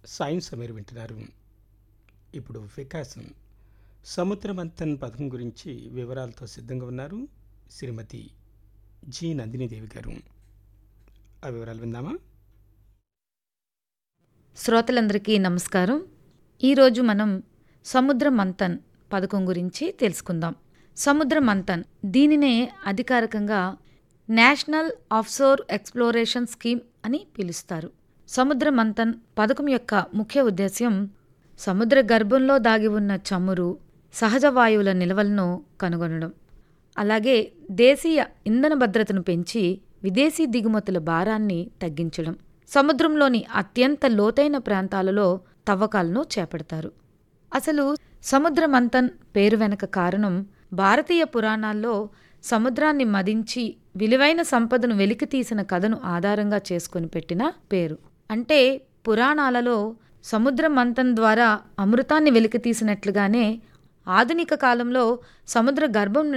science మీరు వింటున్నారు ఇప్పుడు వికాసం సముద్రమంతన్ పథకం గురించి వివరాలతో సిద్ధంగా ఉన్నారు శ్రీమతి జి నందినీదేవి గారు ఆ వివరాలు విందామా శ్రోతలందరికీ నమస్కారం ఈరోజు మనం సముద్ర మంథన్ పథకం గురించి తెలుసుకుందాం సముద్ర మంథన్ దీనినే అధికారికంగా నేషనల్ ఆఫ్షోర్ ఎక్స్ప్లోరేషన్ స్కీమ్ అని పిలుస్తారు సముద్ర మంథన్ పథకం యొక్క ముఖ్య ఉద్దేశ్యం సముద్ర గర్భంలో దాగి ఉన్న చమురు సహజ వాయువుల నిల్వలను కనుగొనడం అలాగే దేశీయ ఇంధన భద్రతను పెంచి విదేశీ దిగుమతుల భారాన్ని తగ్గించడం సముద్రంలోని అత్యంత లోతైన ప్రాంతాలలో తవ్వకాలను చేపడతారు అసలు సముద్ర మంథన్ పేరు వెనక కారణం భారతీయ పురాణాల్లో సముద్రాన్ని మదించి విలువైన సంపదను వెలికితీసిన కథను ఆధారంగా చేసుకొని పెట్టిన పేరు అంటే పురాణాలలో సముద్ర మంథన్ ద్వారా అమృతాన్ని వెలికితీసినట్లుగానే ఆధునిక కాలంలో సముద్ర గర్భం